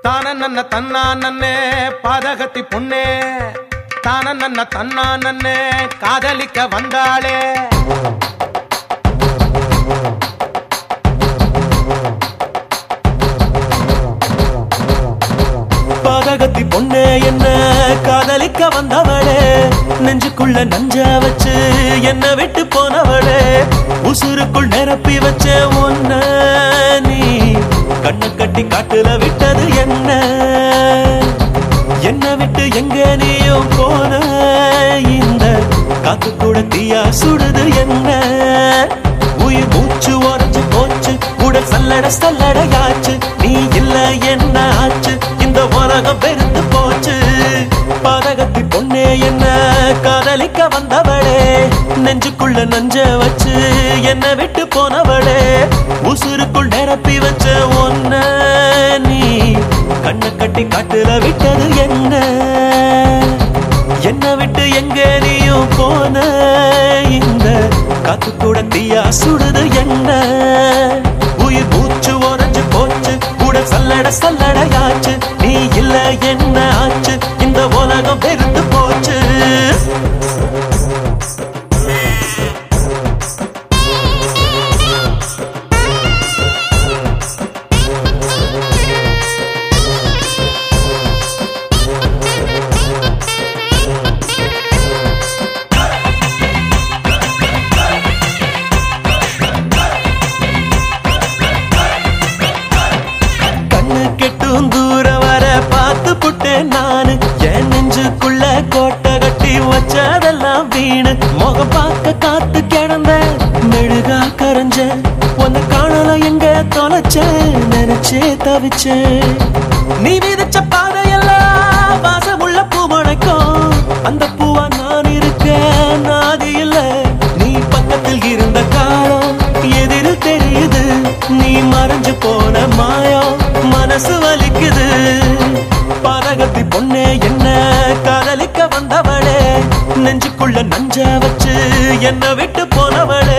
தான நன்ன தன்னா நன்னே பாதகத்தி பொண்ணே தான நன்ன தன்னா நன்னே காதலிக்க வந்தாளே பாதகத்தி பொண்ணே என்ன காதலிக்க வந்தவளே நெஞ்சுக்குள்ள நஞ்ச வச்சு என்ன விட்டு போனவளே உசுருக்குள் நிரப்பி வச்ச ஒன்ன நீ கண்ணு கட்டி காட்டுல விட்டது என்ன என்ன விட்டு எங்க நீயும் போன இந்த காத்து கூட தீயா சுடுது என்ன உயிர் மூச்சு உறைஞ்சு போச்சு உடல் சல்லட சல்லடையாச்சு நீ இல்ல என்ன ஆச்சு இந்த உலகம் வெறுத்து போச்சு பாதகத்தி பொண்ணே என்ன காதலிக்க வந்தவளே நெஞ்சுக்குள்ள நஞ்ச வச்சு என்ன விட்டு போனவளே உசுருக்குள் நிரப்பி வச்ச ஒன்ன நீ கண்ணு கட்டி காட்டுல விட்டது என்ன என்ன விட்டு எங்க நீயும் போன இந்த காத்து கூட தீயா சுடுது என்ன உயிர் மூச்சு உறைஞ்சு போச்சு உடல் சல்லட சல்லடையாச்சு நீ இல்ல என்ன ஆச்சு இந்த உலகம் வெறுத்து போச்சு கண்ணு கெட்டும் தூர வர பார்த்து புட்டேன் நானு என் நெஞ்சுக்குள்ள கோட்டை கட்டி வச்சதெல்லாம் வீணு முகம் பார்க்க காத்து கிடந்த மெழுகா கரைஞ்ச உன்னை காணல எங்க தொலைச்ச நினைச்சே தவிச்சேன் நீ விதிச்ச பாதையெல்லாம் வாசமுள்ள பூ முளைக்கும் அந்த பூவா நான் இருக்கேன் நாதி இல்ல நீ பக்கத்தில் இருந்த காலம் எதிரு தெரியுது நீ மறைஞ்சு போன மாயம் மனசு வலிக்குது பாதகத்தி பொண்ணே என்ன காதலிக்க வந்தவளே நெஞ்சுக்குள்ள நஞ்ச வச்சு என்ன விட்டு போனவளே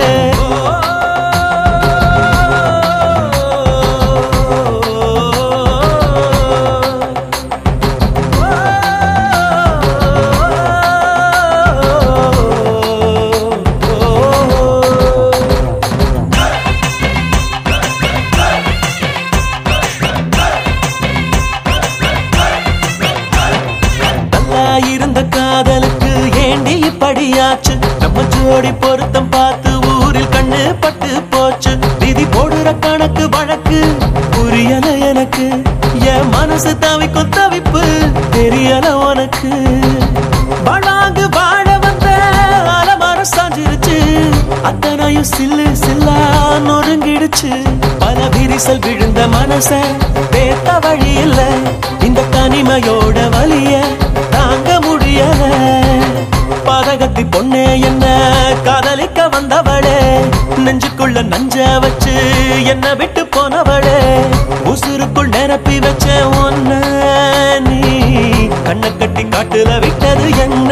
நல்லா இருந்த காதலுக்கு ஏண்டி இப்படியாச்சு நம்ம ஜோடி பொருத்தம் பார்த்து ஊரில் கண்ணு பட்டு போச்சு விதி போடுற கணக்கு வழக்கு புரியல எனக்கு என் மனசு தவிக்கும் தவிப்பு தெரியல உனக்கு வளாங்கு வாழ வந்த அலமரம் சாஞ்சிருச்சு அத்தனையும் சில்லு சில்லா நொறுங்கிடுச்சு பல விரிசல் விழுந்த மனச பேத்த வழி இல்ல இந்த தனிமையோட வலிய தாங்க முடியல பாதகத்தி பொண்ணே என்ன காதலிக்க வந்தவளே நெஞ்சுக்குள்ள நஞ்ச வச்சு என்ன விட்டு போனவளே உசுருக்குள் நிரப்பி வச்ச ஒன்ன நீ கண்ணை கட்டி காட்டுல விட்டது என்ன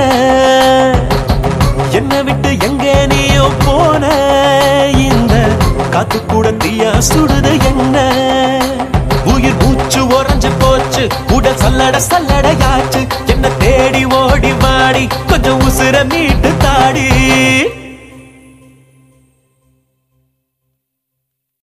என்ன விட்டு எங்க நீயோ போன இந்த காத்து கூட தீயா சுடுது என்ன உயிர் மூச்சு உறைஞ்சு போச்சு உடல் சல்லட சல்லடையாச்சு என்ன தேடி ஓடி வாடி கொஞ்சம் உசுர மீட்டு